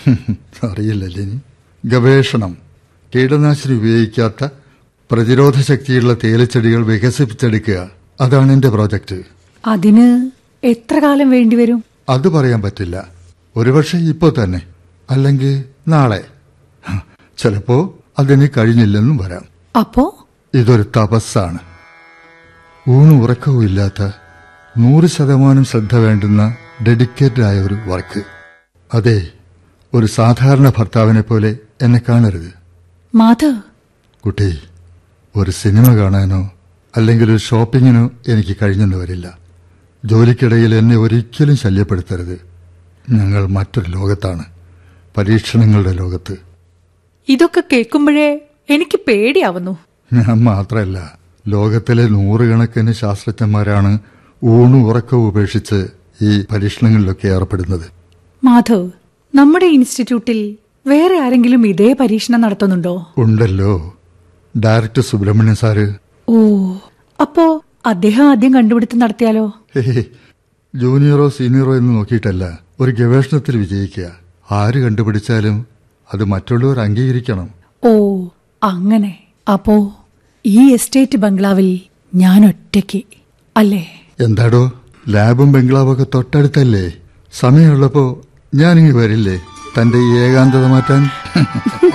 അറിയില്ലല്ലേ ഇനി ഗവേഷണം കീടനാശിനി ഉപയോഗിക്കാത്ത പ്രതിരോധ ശക്തിയുള്ള തേയിലച്ചെടികൾ വികസിപ്പിച്ചെടുക്കുക അതാണ് എന്റെ പ്രോജക്റ്റ് അതിന് എത്ര കാലം വേണ്ടിവരും അത് പറയാൻ പറ്റില്ല ഒരുപക്ഷെ ഇപ്പോൾ തന്നെ അല്ലെങ്കിൽ നാളെ ഹ, ചിലപ്പോ അതിന് കഴിഞ്ഞില്ലെന്നും വരാം അപ്പോ ഇതൊരു തപസ്സാണ് ഊണും ഉറക്കവും ഇല്ലാത്ത നൂറ് ശതമാനം ശ്രദ്ധ വേണ്ടുന്ന ഡെഡിക്കേറ്റഡ് ആയ ഒരു വർക്ക് അതെ ഒരു സാധാരണ ഭർത്താവിനെ പോലെ എന്നെ കാണരുത് മാധവ് കുട്ടി ഒരു സിനിമ കാണാനോ അല്ലെങ്കിൽ ഒരു ഷോപ്പിങ്ങിനോ എനിക്ക് കഴിഞ്ഞെന്ന് വരില്ല ജോലിക്കിടയിൽ എന്നെ ഒരിക്കലും ശല്യപ്പെടുത്തരുത് ഞങ്ങൾ മറ്റൊരു ലോകത്താണ് പരീക്ഷണങ്ങളുടെ ലോകത്ത് ഇതൊക്കെ കേൾക്കുമ്പോഴേ എനിക്ക് പേടിയാവുന്നു ഞാൻ മാത്രമല്ല ലോകത്തിലെ നൂറുകണക്കിന് ശാസ്ത്രജ്ഞന്മാരാണ് ഊണും ഉറക്കവും ഉപേക്ഷിച്ച് ഈ പരീക്ഷണങ്ങളിലൊക്കെ ഏർപ്പെടുന്നത് മാധവ് നമ്മുടെ ഇൻസ്റ്റിറ്റ്യൂട്ടിൽ വേറെ ആരെങ്കിലും ഇതേ പരീക്ഷണം നടത്തുന്നുണ്ടോ ഉണ്ടല്ലോ ഡയറക്ടർ സുബ്രഹ്മണ്യൻ സാറ് ഓ അപ്പോ അദ്ദേഹം ആദ്യം കണ്ടുപിടുത്തം നടത്തിയാലോ ഹേയ്, ജൂനിയറോ സീനിയറോ എന്ന് നോക്കിയിട്ടല്ല ഒരു ഗവേഷണത്തിൽ വിജയിക്കുക ആര് കണ്ടുപിടിച്ചാലും അത് മറ്റുള്ളവർ അംഗീകരിക്കണം ഓ അങ്ങനെ അപ്പോ ഈ എസ്റ്റേറ്റ് ബംഗ്ലാവിൽ ഞാൻ ഒറ്റയ്ക്ക് അല്ലേ എന്താടോ ലാബും ബംഗ്ലാവൊക്കെ തൊട്ടടുത്തല്ലേ സമയമുള്ളപ്പോ ഞാനിങ്ങ് വരില്ലേ തന്റെ ഈ ഏകാന്തത മാറ്റാൻ